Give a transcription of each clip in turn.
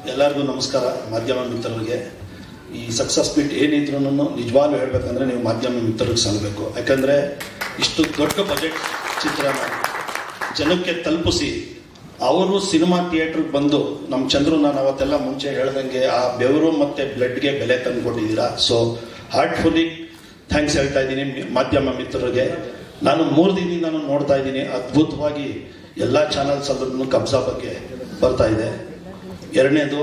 ಎಲ್ಲರಿಗೂ ನಮಸ್ಕಾರ ಮಾಧ್ಯಮ ಮಿತ್ರರಿಗೆ ಈ ಸಕ್ಸಸ್ ಮೀಟ್ ಏನಿದ್ರು ನಿಜವಾಗ್ಲೂ ಹೇಳ್ಬೇಕಂದ್ರೆ ನೀವು ಮಾಧ್ಯಮ ಮಿತ್ರರಿಗೆ ಸಲ್ಲಬೇಕು ಯಾಕಂದ್ರೆ ಇಷ್ಟು ದೊಡ್ಡ ಬಜೆಟ್ ಚಿತ್ರನ ಜನಕ್ಕೆ ತಲುಪಿಸಿ ಅವರು ಸಿನಿಮಾ ಥಿಯೇಟ್ರಿಗೆ ಬಂದು ನಮ್ಮ ಚಂದ್ರು ನಾನು ಅವತ್ತೆಲ್ಲ ಮುಂಚೆ ಹೇಳ್ದಂಗೆ ಆ ಬೆವರು ಮತ್ತೆ ಬ್ಲಡ್ಗೆ ಬೆಲೆ ತಂದುಕೊಟ್ಟಿದ್ದೀರಾ ಸೊ ಹಾರ್ಟ್ಫುಲಿ ಥ್ಯಾಂಕ್ಸ್ ಹೇಳ್ತಾ ಇದ್ದೀನಿ ಮಾಧ್ಯಮ ಮಿತ್ರರಿಗೆ ನಾನು ಮೂರು ದಿನದಿಂದ ನಾನು ನೋಡ್ತಾ ಇದ್ದೀನಿ ಅದ್ಭುತವಾಗಿ ಎಲ್ಲ ಚಾನಲ್ಸ್ ಅಲ್ಲೂ ಕಬ್ಜಾ ಬಗ್ಗೆ ಬರ್ತಾ ಇದೆ ಎರಡನೇದು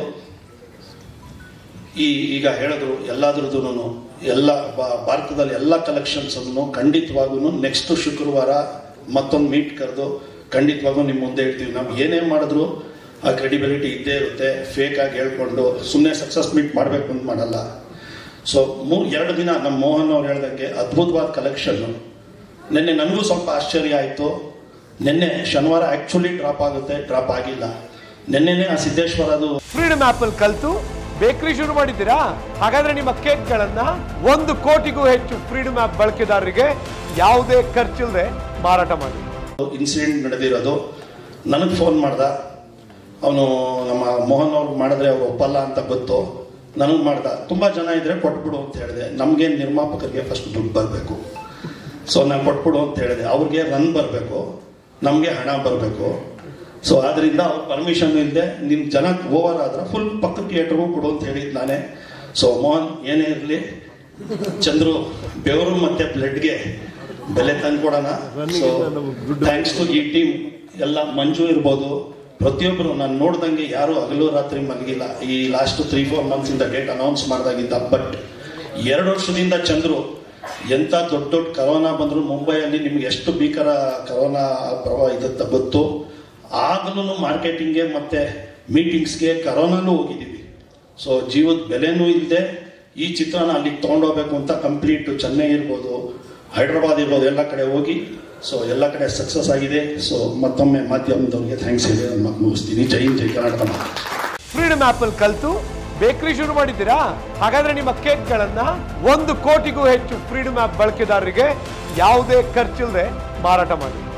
ಈ ಈಗ ಹೇಳಿದ್ರು ಎಲ್ಲಾದ್ರದ್ದು ಎಲ್ಲ ಬಾ- ಭಾರತದಲ್ಲಿ ಎಲ್ಲ ಕಲೆಕ್ಷನ್ಸ್ ಅನ್ನು ಖಂಡಿತವಾಗೂ ನೆಕ್ಸ್ಟ್ ಶುಕ್ರವಾರ ಮತ್ತೊಂದು ಮೀಟ್ ಕರೆದು ಖಂಡಿತವಾಗೂ ನಿಮ್ಮ ಮುಂದೆ ಹೇಳ್ತೀವಿ ನಾವು ಏನೇ ಮಾಡಿದ್ರು ಆ ಕ್ರೆಡಿಬಿಲಿಟಿ ಇದ್ದೇ ಇರುತ್ತೆ ಫೇಕ್ ಆಗಿ ಹೇಳ್ಕೊಂಡು ಸುಮ್ಮನೆ ಸಕ್ಸಸ್ ಮೀಟ್ ಮಾಡಬೇಕು ಅಂತ ಮಾಡಲ್ಲ ಸೊ ಮೂ ಎರಡು ದಿನ ನಮ್ಮ ಮೋಹನ್ ಅವ್ರು ಹೇಳ್ದಂಗೆ ಅದ್ಭುತವಾದ ಕಲೆಕ್ಷನ್ ನಿನ್ನೆ ನನಗೂ ಸ್ವಲ್ಪ ಆಶ್ಚರ್ಯ ಆಯಿತು ನಿನ್ನೆ ಶನಿವಾರ ಆ್ಯಕ್ಚುಲಿ ಡ್ರಾಪ್ ಆಗುತ್ತೆ ಡ್ರಾಪ್ ಆಗಿಲ್ಲ ನಿನ್ನೆನೇ ಆ ಸಿದ್ದೇಶ್ವರದು ಫ್ರೀಡಮ್ ಆಪ್ ಅಲ್ಲಿ ಕಲ್ತು ಬೇಕರಿ ಶುರು ಮಾಡಿದ್ದೀರಾ ಹಾಗಾದ್ರೆ ನಿಮ್ಮ ಕೇಕ್ಗಳನ್ನ ಒಂದು ಕೋಟಿಗೂ ಹೆಚ್ಚು ಫ್ರೀಡಮ್ ಆಪ್ ಬಳಕೆದಾರರಿಗೆ ಯಾವುದೇ ಖರ್ಚಿಲ್ಲದೆ ಮಾರಾಟ ಮಾಡಿ ಇನ್ಸಿಡೆಂಟ್ ನಡೆದಿರೋದು ನನಗೆ ಫೋನ್ ಮಾಡ್ದ ಅವನು ನಮ್ಮ ಮೋಹನ್ ಅವ್ರು ಮಾಡಿದ್ರೆ ಅವ್ರು ಒಪ್ಪಲ್ಲ ಅಂತ ಗೊತ್ತು ನನಗೆ ಮಾಡ್ದ ತುಂಬ ಜನ ಇದ್ರೆ ಕೊಟ್ಬಿಡು ಅಂತ ಹೇಳಿದೆ ನಮಗೆ ನಿರ್ಮಾಪಕರಿಗೆ ಫಸ್ಟ್ ದುಡ್ಡು ಬರಬೇಕು ಸೊ ನಾನು ಕೊಟ್ಬಿಡು ಅಂತ ಹೇಳಿದೆ ಅವ್ರಿಗೆ ರನ್ ಬರಬೇಕು ನಮಗೆ ಹಣ ಬರಬೇಕು ಸೊ ಆದ್ರಿಂದ ಅವ್ರ ಪರ್ಮಿಷನ್ ಇಲ್ಲದೆ ನಿಮ್ಮ ಜನ ಓವರ್ ಆದ್ರೆ ಫುಲ್ ಪಕ್ಕ ಥಿಯೇಟ್ರಿಗೂ ಕೊಡು ಅಂತ ಹೇಳಿದ್ ನಾನೇ ಸೊ ಮೋಹನ್ ಏನೇ ಇರಲಿ ಚಂದ್ರು ಬೆವರು ಮತ್ತೆ ಬ್ಲಡ್ಗೆ ಬೆಲೆ ತಂದ್ಕೊಡೋಣ ಸೊ ಥ್ಯಾಂಕ್ಸ್ ಟು ಈ ಟೀಮ್ ಎಲ್ಲ ಮಂಜು ಇರ್ಬೋದು ಪ್ರತಿಯೊಬ್ಬರು ನಾನು ನೋಡ್ದಂಗೆ ಯಾರು ಹಗಲು ರಾತ್ರಿ ಮಲಗಿಲ್ಲ ಈ ಲಾಸ್ಟ್ ತ್ರೀ ಫೋರ್ ಮಂತ್ಸ್ ಇಂದ ಡೇಟ್ ಅನೌನ್ಸ್ ಮಾಡಿದಾಗಿದ್ದ ಬಟ್ ಎರಡು ವರ್ಷದಿಂದ ಚಂದ್ರು ಎಂತ ದೊಡ್ಡ ದೊಡ್ಡ ಕರೋನಾ ಬಂದ್ರು ಮುಂಬೈಯಲ್ಲಿ ನಿಮ್ಗೆ ಎಷ್ಟು ಭೀಕರ ಕರೋನಾ ಪ್ರಭಾವ ಇದ್ದ ಗೊತ್ತು ಆಗಲೂ ಮಾರ್ಕೆಟಿಂಗ್ಗೆ ಮತ್ತೆ ಮೀಟಿಂಗ್ಸ್ಗೆ ಕರೋನಾನು ಹೋಗಿದ್ದೀವಿ ಸೊ ಜೀವದ ಬೆಲೆನೂ ಇಲ್ಲದೆ ಈ ಚಿತ್ರನ ಅಲ್ಲಿಗೆ ತೊಗೊಂಡೋಗ್ಬೇಕು ಅಂತ ಕಂಪ್ಲೀಟ್ ಚೆನ್ನೈ ಇರ್ಬೋದು ಹೈದ್ರಾಬಾದ್ ಇರ್ಬೋದು ಎಲ್ಲ ಕಡೆ ಹೋಗಿ ಸೊ ಎಲ್ಲ ಕಡೆ ಸಕ್ಸಸ್ ಆಗಿದೆ ಸೊ ಮತ್ತೊಮ್ಮೆ ಮಾಧ್ಯಮದವ್ರಿಗೆ ಥ್ಯಾಂಕ್ಸ್ ಇದೆ ನನ್ನ ಮಾತು ಮುಗಿಸ್ತೀನಿ ಜೈ ಹಿಂದ್, ಜೈ ಕರ್ನಾಟಕ ಫ್ರೀಡಮ್ ಆಪ್ ಅಲ್ಲಿ ಕಲ್ತು ಬೇಕರಿ ಶುರು ಮಾಡಿದ್ದೀರಾ ಹಾಗಾದ್ರೆ ನಿಮ್ಮ ಕೇಕ್ಗಳನ್ನ ಒಂದು ಕೋಟಿಗೂ ಹೆಚ್ಚು ಫ್ರೀಡಮ್ ಆಪ್ ಬಳಕೆದಾರರಿಗೆ ಯಾವುದೇ ಖರ್ಚಿಲ್ಲದೆ ಮಾರಾಟ ಮಾಡಿ